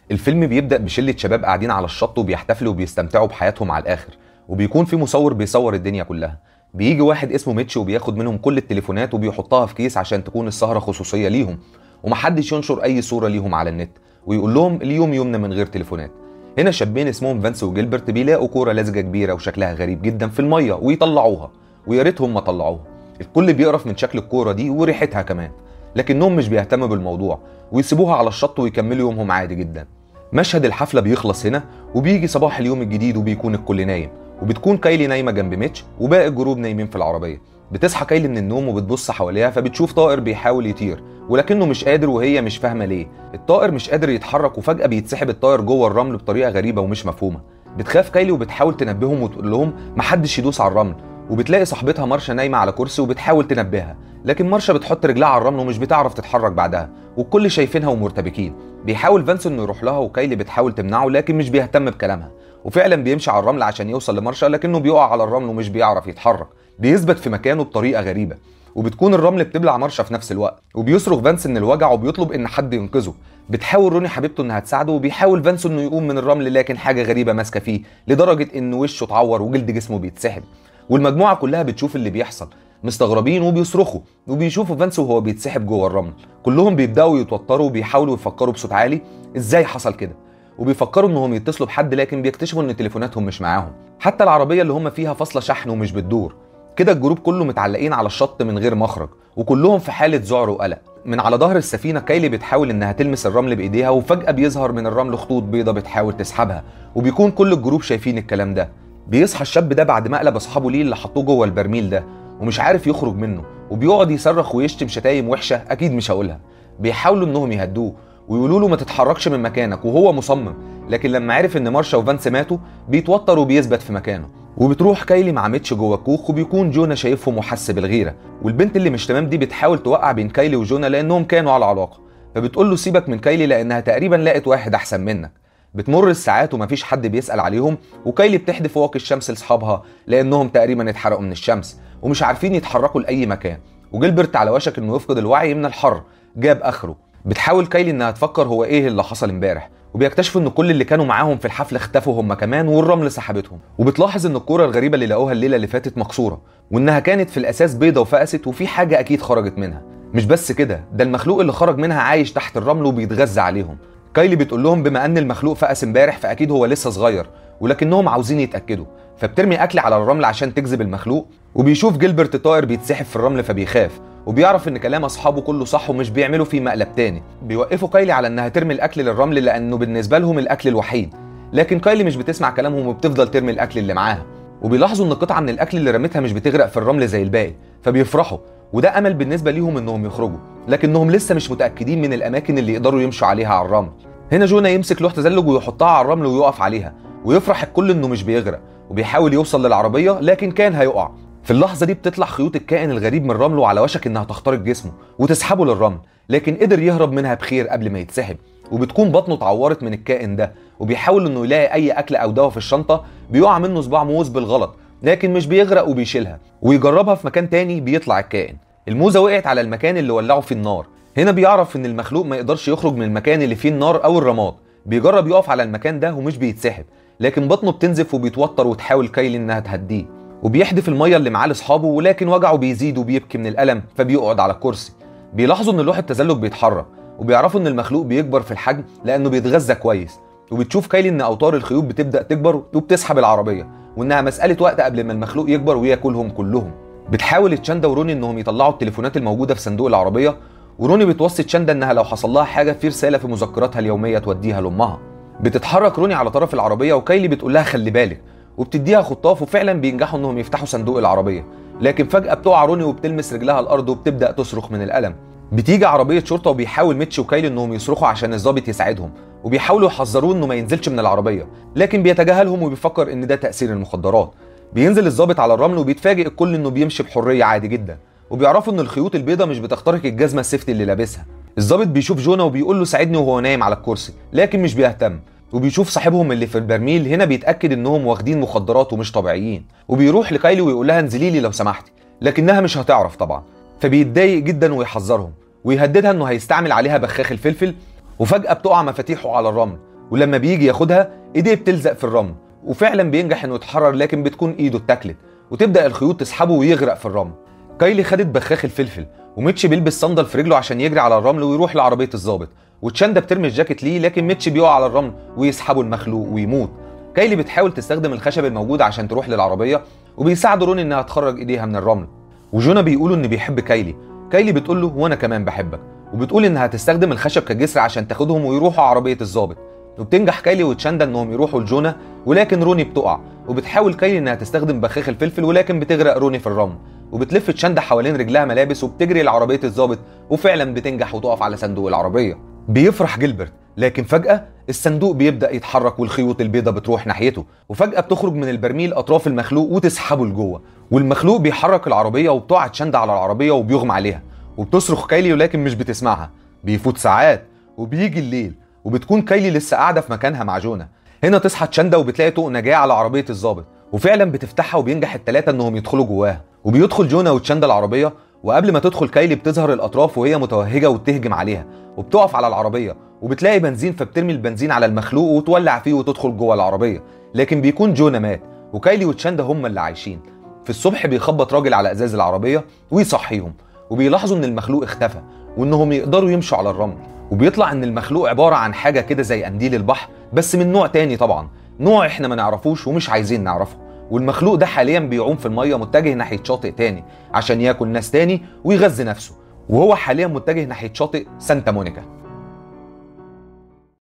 الفيلم بيبدأ بشلة شباب قاعدين على الشط وبيحتفلوا وبيستمتعوا بحياتهم على الآخر وبيكون في مصور بيصور الدنيا كلها بيجي واحد اسمه ميتش وبياخد منهم كل التليفونات وبيحطها في كيس عشان تكون السهرة خصوصية ليهم ومحدش ينشر أي صورة ليهم على النت ويقول لهم اليوم يومنا من غير تليفونات هنا شابين اسمهم فانس وجيلبرت بيلاقوا كورة لزجة كبيرة وشكلها غريب جدا في المية ويطلعوها ويا ريتهم ما طلعوها الكل بيقرف من شكل الكورة دي وريحتها كمان لكنهم مش بيهتموا بالموضوع ويسيبوها على الشط ويكملوا يومهم عادي جدا مشهد الحفلة بيخلص هنا وبيجي صباح اليوم الجديد وبيكون الكل نايم وبتكون كايلي نايمة جنب ميتش وباقي الجروب نايمين في العربية بتصحى كايلي من النوم وبتبص حواليها فبتشوف طائر بيحاول يطير ولكنه مش قادر وهي مش فاهمة ليه الطائر مش قادر يتحرك وفجأة بيتسحب الطائر جوه الرمل بطريقة غريبة ومش مفهومة بتخاف كايلي وبتحاول تنبههم وتقول لهم محدش يدوس على الرمل وبتلاقي صاحبتها مارشا نايمة على كرسي وبتحاول تنبهها لكن مارشا بتحط رجلها على الرمل ومش بتعرف تتحرك بعدها والكل شايفينها ومرتبكين بيحاول فانسو انه يروح لها وكايلي بتحاول تمنعه لكن مش بيهتم بكلامها وفعلا بيمشي على الرمل عشان يوصل لمارشا لكنه بيقع على الرمل ومش بيعرف يتحرك بيثبت في مكانه بطريقه غريبه وبتكون الرمل بتبلع مارشا في نفس الوقت وبيصرخ فانس ان الوجع وبيطلب ان حد ينقذه بتحاول روني حبيبته انها تساعده وبيحاول فانسو انه يقوم من الرمل لكن حاجه غريبه ماسكه فيه لدرجه ان وشه اتعور وجلد جسمه بيتسحب والمجموعه كلها بتشوف اللي بيحصل مستغربين وبيصرخوا وبيشوفوا فانس وهو بيتسحب جوه الرمل كلهم بيبداوا يتوتروا وبيحاولوا يفكروا بصوت عالي ازاي حصل كده وبيفكروا انهم يتصلوا بحد لكن بيكتشفوا ان تليفوناتهم مش معاهم حتى العربيه اللي هم فيها فاصله شحن ومش بتدور كده الجروب كله متعلقين على الشط من غير مخرج وكلهم في حاله ذعر وقلق من على ظهر السفينه كايلي بتحاول انها تلمس الرمل بايديها وفجاه بيظهر من الرمل خطوط بيضه بتحاول تسحبها وبيكون كل الجروب شايفين الكلام ده بيصحى الشاب ده بعد ما قلب اصحابه ليه اللي حطوه جوه البرميل ده ومش عارف يخرج منه وبيقعد يصرخ ويشتم شتايم وحشه اكيد مش هقولها بيحاولوا انهم يهدوه ويقولوا له ما تتحركش من مكانك وهو مصمم لكن لما عرف ان مارشا وفانس ماتوا بيتوتر وبيثبت في مكانه وبتروح كايلي مع ميتش جوه الكوخ وبيكون جونا شايفهم وحس بالغيره والبنت اللي مش تمام دي بتحاول توقع بين كايلي وجونا لانهم كانوا على علاقه فبتقول له سيبك من كايلي لانها تقريبا لقت واحد احسن منك بتمر الساعات ومفيش حد بيسال عليهم وكايلي بتحدف واقي الشمس لاصحابها لانهم تقريبا اتحرقوا من الشمس ومش عارفين يتحركوا لاي مكان وجيلبرت على وشك انه يفقد الوعي من الحر جاب اخره بتحاول كايلي انها تفكر هو ايه اللي حصل امبارح وبيكتشفوا ان كل اللي كانوا معاهم في الحفله اختفوا هم كمان والرمل سحبتهم وبتلاحظ ان الكوره الغريبه اللي لقوها الليله اللي فاتت مكسوره وانها كانت في الاساس بيضه وفقست وفي حاجه اكيد خرجت منها مش بس كده ده المخلوق اللي خرج منها عايش تحت الرمل وبيتغذى عليهم كايلي بتقول لهم بما ان المخلوق فقس امبارح فاكيد هو لسه صغير ولكنهم عاوزين يتاكدوا فبترمي اكل على الرمل عشان تجذب المخلوق وبيشوف جيلبرت طائر بيتسحب في الرمل فبيخاف وبيعرف ان كلام اصحابه كله صح ومش بيعملوا فيه مقلب تاني بيوقفوا كايلي على انها ترمي الاكل للرمل لانه بالنسبه لهم الاكل الوحيد لكن كايلي مش بتسمع كلامهم وبتفضل ترمي الاكل اللي معاها وبيلاحظوا ان قطعه من الاكل اللي رمتها مش بتغرق في الرمل زي الباقي فبيفرحوا وده امل بالنسبه ليهم انهم يخرجوا لكنهم لسه مش متاكدين من الاماكن اللي يقدروا يمشوا عليها على الرمل هنا جونا يمسك لوح تزلج ويحطها على الرمل ويقف عليها ويفرح الكل انه مش بيغرق وبيحاول يوصل للعربيه لكن كان هيقع في اللحظه دي بتطلع خيوط الكائن الغريب من الرمل وعلى وشك انها تخترق جسمه وتسحبه للرمل لكن قدر يهرب منها بخير قبل ما يتسحب وبتكون بطنه اتعورت من الكائن ده وبيحاول انه يلاقي اي اكل او دواء في الشنطه بيقع منه صباع موز بالغلط لكن مش بيغرق وبيشيلها ويجربها في مكان تاني بيطلع الكائن الموزه وقعت على المكان اللي ولعوا فيه النار هنا بيعرف ان المخلوق ما يقدرش يخرج من المكان اللي فيه النار او الرماد بيجرب يقف على المكان ده ومش بيتسحب لكن بطنه بتنزف وبيتوتر وتحاول كايلي انها تهديه وبيحدف الميه اللي معاه لاصحابه ولكن وجعه بيزيد وبيبكي من الالم فبيقعد على الكرسي بيلاحظوا ان لوح التزلج بيتحرك وبيعرفوا ان المخلوق بيكبر في الحجم لانه بيتغذى كويس وبتشوف كايلي ان اوتار الخيوط بتبدا تكبر وبتسحب العربيه وانها مساله وقت قبل ما المخلوق يكبر وياكلهم كلهم بتحاول تشاندا وروني انهم يطلعوا التليفونات الموجوده في صندوق العربيه وروني بتوصي تشاندا انها لو حصل لها حاجه في رساله في مذكراتها اليوميه توديها لامها بتتحرك روني على طرف العربيه وكايلي بتقول لها خلي بالك وبتديها خطاف وفعلا بينجحوا انهم يفتحوا صندوق العربيه لكن فجاه بتقع روني وبتلمس رجلها الارض وبتبدا تصرخ من الالم بتيجي عربيه شرطه وبيحاول ميتش وكايلي انهم يصرخوا عشان الضابط يساعدهم وبيحاولوا يحذروه انه ما ينزلش من العربيه لكن بيتجاهلهم وبيفكر ان ده تاثير المخدرات بينزل الضابط على الرمل وبيتفاجئ الكل انه بيمشي بحريه عادي جدا وبيعرفوا ان الخيوط البيضاء مش بتخترق الجزمه السيفتي اللي لابسها الضابط بيشوف جونا وبيقول له ساعدني وهو نايم على الكرسي لكن مش بيهتم وبيشوف صاحبهم اللي في البرميل هنا بيتاكد انهم واخدين مخدرات ومش طبيعيين وبيروح لكايلي ويقول لها انزلي لي لو سمحتي لكنها مش هتعرف طبعا فبيتضايق جدا ويحذرهم ويهددها انه هيستعمل عليها بخاخ الفلفل وفجاه بتقع مفاتيحه على الرمل ولما بيجي ياخدها ايديه بتلزق في الرمل وفعلا بينجح انه يتحرر لكن بتكون ايده اتاكلت وتبدا الخيوط تسحبه ويغرق في الرمل كايلي خدت بخاخ الفلفل وميتش بيلبس صندل في رجله عشان يجري على الرمل ويروح لعربيه الظابط وتشاندا بترمي الجاكيت ليه لكن ميتش بيقع على الرمل ويسحبه المخلوق ويموت كايلي بتحاول تستخدم الخشب الموجود عشان تروح للعربيه وبيساعدوا روني انها تخرج ايديها من الرمل وجونا بيقولوا ان بيحب كايلي كايلي بتقول له وانا كمان بحبك وبتقول انها تستخدم الخشب كجسر عشان تاخدهم ويروحوا عربيه الظابط وبتنجح كايلي وتشاندا انهم يروحوا لجونا ولكن روني بتقع وبتحاول كايلي انها تستخدم بخاخ الفلفل ولكن بتغرق روني في الرمل وبتلف تشاندا حوالين رجلها ملابس وبتجري لعربيه الظابط وفعلا بتنجح وتقف على صندوق العربيه بيفرح جيلبرت لكن فجأة الصندوق بيبدأ يتحرك والخيوط البيضة بتروح ناحيته وفجأة بتخرج من البرميل أطراف المخلوق وتسحبه لجوه والمخلوق بيحرك العربية وبتقع تشاندا على العربية وبيغمى عليها وبتصرخ كايلي ولكن مش بتسمعها بيفوت ساعات وبيجي الليل وبتكون كايلي لسه قاعدة في مكانها مع جونا هنا تصحى تشاندا وبتلاقي طوق نجاة على عربية الظابط وفعلا بتفتحها وبينجح التلاتة انهم يدخلوا جواها وبيدخل جونا وتشاندا العربية وقبل ما تدخل كايلي بتظهر الاطراف وهي متوهجه وتهجم عليها وبتقف على العربيه وبتلاقي بنزين فبترمي البنزين على المخلوق وتولع فيه وتدخل جوه العربيه لكن بيكون جونا مات وكايلي وتشاندا هم اللي عايشين في الصبح بيخبط راجل على ازاز العربيه ويصحيهم وبيلاحظوا ان المخلوق اختفى وانهم يقدروا يمشوا على الرمل وبيطلع ان المخلوق عباره عن حاجه كده زي قنديل البحر بس من نوع تاني طبعا نوع احنا ما نعرفوش ومش عايزين نعرفه والمخلوق ده حاليا بيعوم في الميه متجه ناحيه شاطئ تاني عشان ياكل ناس تاني ويغذي نفسه وهو حاليا متجه ناحيه شاطئ سانتا مونيكا